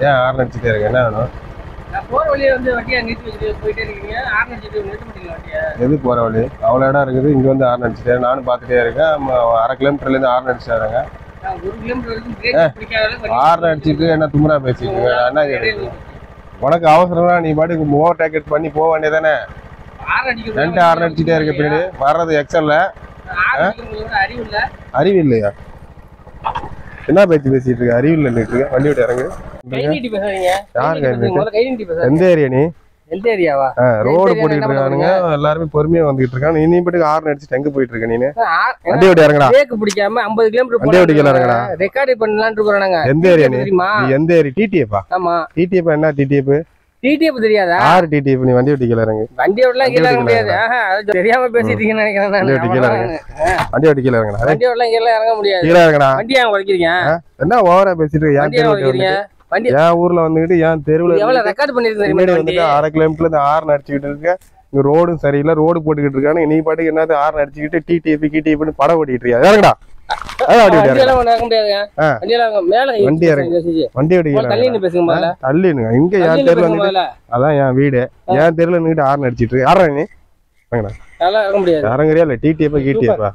ஏன் ஆறு அடிச்சுட்டே இருக்கு என்ன வேணும் நான் போற வழியே வந்து வண்டியை நிறுத்தி வச்சுட்டு போயிட்டே இருக்கீங்க ஆறு நிறுத்திட்டு நிறுத்த மாட்டீங்களா வண்டியை எது போற வழி அவ்வளோ இடம் இருக்குது இங்க வந்து ஆறு அடிச்சுட்டே நானும் பார்த்துட்டே இருக்கேன் ம- அரை கிலோமீட்டர்ல இருந்து ஆறு அடிச்சுட்டு வராங்க நான் ஒரு கிலோமீட்டர் வரைக்கும் பிரேக் பிடிக்காத அளவுக்கு வண்டி ஆறு அடிச்சுட்டு என்ன தும்ரா பேசிட்டு இருக்க? நான் என்ன கேக்குறது? உனக்கு அவசரம்னா நீ பாட்டுக்கு ஓவர் டேக்கெட் பண்ணி போக வேண்டியதானே ஆறு அடிக்கிறது ரெண்டு ஆறு அடிச்சுட்டே இருக்க பின்னாடி வர்றது எக்ஸல்ல ஆறு அடிக்கிறவங்களோட அறிவு இல்ல அறிவு இல்லையா என்ன பேச்சு பேசிட்டு இருக்க அறிவு இல்லைன்னு இருக்கு வண்டி விட்டு இறங்கு கை நீட்டி பேசாதீங்க யார் கை கை நீட்டி பேசுங்க. முதல்ல கை நீட்டி பேசாதீங்க எந்த ஏரியா நீ எந்த ஏரியாவா ரோடு area போட்டுக்கிட்டு என்ன இருக்கானுங்க எல்லாருமே பொறுமையா வந்துகிட்டு இருக்காங்க நீ பாட்டுக்கு ஆறு அடிச்சுட்டு எங்க போயிட்டு இருக்க நீனு ஆ- வண்டி விட்டு இறங்குடா பிரேக் பிடிக்காம 50 கிலோமீட்டர் வண்டி ஓட்டி கீழ இறங்குடா. ரெக்கார்ட் பண்ணலாம்னு இருக்கோம் நாங்க எந்த ஏரியா நீ தெரியுமா நீ எந்த ஏரியா டிடிஎஃபா ஆமா டிடிஎஃப் என்ன டிடிஎஃப் டிடிஎஃப் தெரியாதா ஆறு டிடிஎஃப் நீ வண்டி விட்டு கீழ இறங்கு வண்டி ஓட்டலாம் வண்டி கீழ இறங்க ஓட்டி முடியாது ஆஹா, அது தெரியாம பேசிட்டு இருக்கீங்கன்னு நினைக்கிறேன் வண்டி ஓட்டி கீழ நான் இறங்கு வண்டி விட்டு கீழ இறங்குடா வண்டி ஓட்டலாம் கீழ இறங்க முடியாது கீழ இறங்குடா வண்டி ஏன் உடைக்கிறீங்க என்ன ஓவரா பேசிட்டு இருக்க என் வண்டி ஏன் தெருவுல உடைக்கிறீங்க வண்டி என் ஊர்ல வந்துகிட்டு என் தெருவுல எவ்வளவு ரெக்கார்ட் பண்ணிருக்கு முன்னாடி தெரியுமா வண்டி வந்துட்டு அரை கிலோமீட்டர்ல இருந்து ஆறு அடிச்சுக்கிட்டு இருக்க இங்க ரோடும் சரியில்லை ரோடு போட்டுக்கிட்டு இருக்கானு நீ பாட்டுக்கு என்னது ஆறு அடிச்சுக்கிட்டு டிடிஎஃப் கிடிஎஃப்னு படம் ஓட்டிட்டு இருக்கியா இறங்குடா அதான் வண்டி விட்டு வண்டி இறங்கு. எல்லாம் இறங்க முடியாதுங்க ஆ. வண்டி எல்லாம் மேல கை வண்டி வச்சு இறங்கு. பேசுங்க. வண்டி விட்டு கீழ தள்ளி இறங்குடா. நின்னு பேசுங்க முதல்ல தள்ளினுங்க இங்க தள்ளி என் நின்னு தெருல பேசுங்க வந்துட்டு முதல்ல அதான் என் வீடு என் தெருல நின்னுட்டு ஆறு அடிச்சிட்டு இருக்கு யாரா நீ இறங்குடா அதெல்லாம் இறங்க முடியாது இறங்குறியா இல்ல டிடிஎஃப் கிடிஎஃப்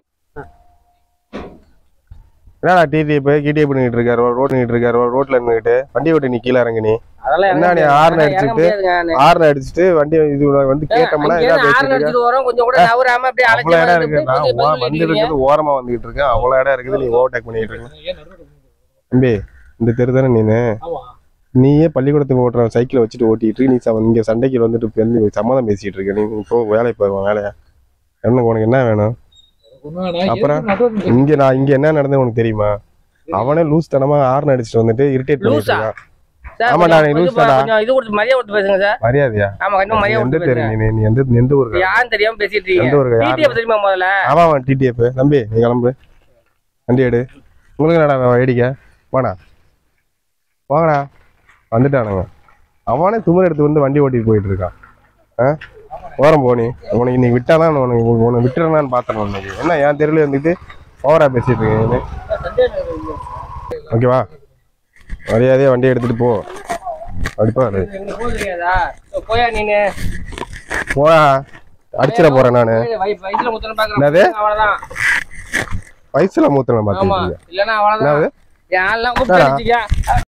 என்னடா டிடிஎஃப் கிடிஎஃப் பண்ணிட்டு இருக்காரு ரோட் நின்னுட்டு இருக்காரு ரோட்ல நின்னுட்டு வண்டி விட்டு நீ கீழ இறங்கு நீ அதெல்லாம் இறங்க என்ன நீ முடியாது. ஹார்ன் அதெல்லாம் இறங்க அடிச்சிட்டு முடியாதுங்க. ஆறு அடிச்சுட்டு வண்டி இது வந்து கேட்டோம்னா அங்கேயே என்ன ஹார்ன் பேசிட்டு இருக்க அடிச்சிட்டு வரோம், கொஞ்சம் கூட நகராம அப்படியே அவ்வளவு இடம் அலட்சியமா இருக்கு நான் இருந்து ஓ- பதில் வந்து சொல்லிட்டு இருக்கிறது ஓரமா வந்துகிட்டு இருக்கேன் அவ்வளவு இடம் இருக்குது நீ ஓவர்டேக் பண்ணிட்டு இருக்க தம்பி இந்த தெரு தானே நீனு ஆமா. நீயே பள்ளிக்கூடத்துக்கு ஓட்டுற சைக்கிளை வச்சுட்டு ஓட்டிட்டு இருக்கு. நீ ச- இங்க சண்டைக்கு வந்துட்டு இப்ப வந்து சம்மதம் பேசிட்டு இருக்க நீ இப்போ வேலைக்கு போயிருவோம் வேலையா என்ன உனக்கு என்ன வேணும் அப்புறம் இங்க நான் இங்க என்ன நடந்தது உனக்கு தெரியுமா அவனே லூஸ் தனமா ஹார்ன் அடிச்சுட்டு வந்துட்டு இரிட்டேட் பண்ணிட்டு லூசா? இருக்கான் சார், ஆமாடா, கொஞ்சம் நீ லூஸ் கொஞ்சம் தாடா. கொஞ்சம் இது கொடுத்து மரியாதை கொடுத்து பேசுங்க சார் மரியாதையா ஆமா கொஞ்சம் நீ மரியாதை எந்த கொடுத்து தெரு பேசுங்க நீ நீ எந்த எந்த ஊருக்கு யாரும் தெரியாம பேசிட்டு எந்த இருக்கீங்க ஊருக்கு யாரு டிடிஎஃப் தெரியுமா முதல்ல ஆமா அவன் டிடிஎஃப் தம்பி நீ கிளம்பு வண்டி எடு உங்களுக்கு என்னடா வேடிக்கை வாடா வாங்கடா வந்துட்டானுங்க அவனே துமர் எடுத்து வந்து வண்டி ஓட்டிட்டு போயிட்டு இருக்கான் ஆ ஓரம் போனி உனக்கு இன்னைக்கு விட்டாதான் உனக்கு உன்னை விட்டுறனான்னு பார்த்தேன் இன்னைக்கு என்ன என் தெருவில் இருந்துட்டு ஓவரா பேசிட்டு இருக்கீங்க ஓகேவா மரியாதையா வண்டி எடுத்துட்டு போ அடிப்பா அது எங்க போக தெரியாதா போயா நீனு போடா அடிச்சிட போறேன் நானு வய- வயசுல முத்தனம் என்னது? பாக்குறேன் அவ்வளவுதான் வயசுல மூத்தனை ஆமா பார்த்துருக்கீங்க இல்லன்னா அவ்வளவுதான் என்னது என் ஆள்லாம் கூப்பிட்டு என்னடா? அடிச்சிக்க